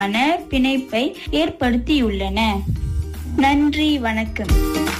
பிணைப்பை ஏற்படுத்தியுள்ளன நன்றி வணக்கம்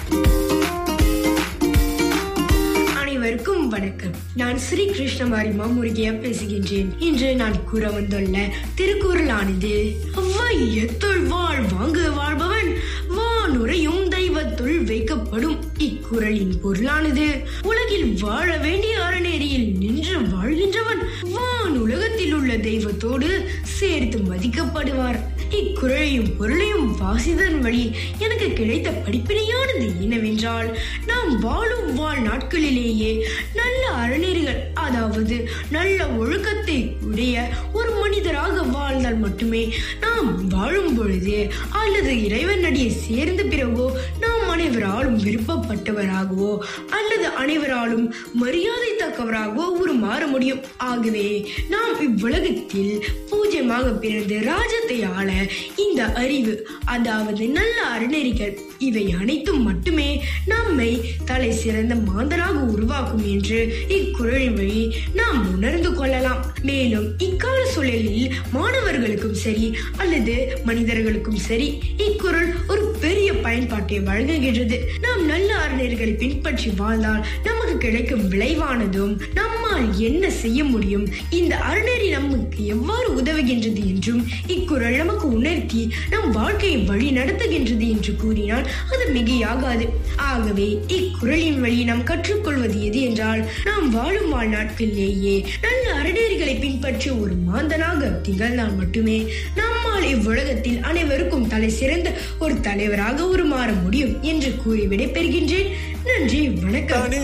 அனைவருக்கும் வணக்கம் நான் ஸ்ரீ கிருஷ்ணமாரிமா முருகையா பேசுகின்றேன் இன்று நான் கூற வந்துள்ள திருக்குறளானது வையத்துள் வாழ் வாங்கு வாழ்பவன் வானுரையும் தெய்வத்துள் வைக்கப்படும் இக்குறளின் பொருளானது உலகில் வாழ வேண்டிய அறநெறியில் நின்று வாழ்கின்றவன் வான் உலகத்தில் உள்ள தெய்வத்தோடு சேர்த்து மதிக்கப்படுவார் இக்குறளையும் பொருளையும் வாசிதன் வழி எனக்கு கிடைத்த படிப்பினையானது என்னவென்றால் நாம் வாழும் வாழ் நாட்களிலேயே நல்ல அறநெறிகள் அதாவது நல்ல ஒழுக்கத்தை உடைய ஒரு மனிதராக வாழ்ந்தால் மட்டுமே நாம் வாழும் பொழுது அல்லது இறைவன் அடியை சேர்ந்த பிறகோ நாம் அனைவராலும் விருப்பப்பட்டவராகவோ அல்லது அனைவராலும் மரியாதை தக்கவராகவோ உருமாற முடியும் ஆகவே நாம் இவ்வுலகத்தில் பூஜ்யமாக பிறந்து ராஜத்தை ஆள இந்த அறிவு அதாவது நல்ல அறநெறிகள் இவை அனைத்தும் மட்டுமே நம்மை தலை சிறந்த மாந்தராக உருவாக்கும் என்று இக்குறளின் வழி நாம் உணர்ந்து கொள்ளலாம் மேலும் இக்கால சூழலில் மாணவர்களுக்கும் சரி அல்லது மனிதர்களுக்கும் சரி இக்குறள் ஒரு பெரிய பயன்பாட்டை வழங்குகின்றது நாம் நல்ல அறநெறிகளை பின்பற்றி வாழ்ந்தால் நமக்கு கிடைக்கும் விளைவானதும் நம்மால் என்ன செய்ய முடியும் இந்த அறநெறி நமக்கு எவ்வாறு உதவுகின்றது என்றும் இக்குறள் நமக்கு உணர்த்தி நம் வாழ்க்கையை வழி நடத்துகின்றது என்று கூறினால் அது மிகையாகாது ஆகவே இக்குறளின் வழி நாம் கற்றுக்கொள்வது எது என்றால் நாம் வாழும் வாழ் நாட்களிலேயே நல்ல அறநெறிகளை பின்பற்றி ஒரு மாந்தனாக திகழ்ந்தால் மட்டுமே நம்மால் இவ்வுலகத்தில் அனைவருக்கும் தலை சிறந்த ஒரு தலைவராக உருமாற முடியும் என்று கூறி விடைபெறுகின்றேன் நன்றி வணக்கம்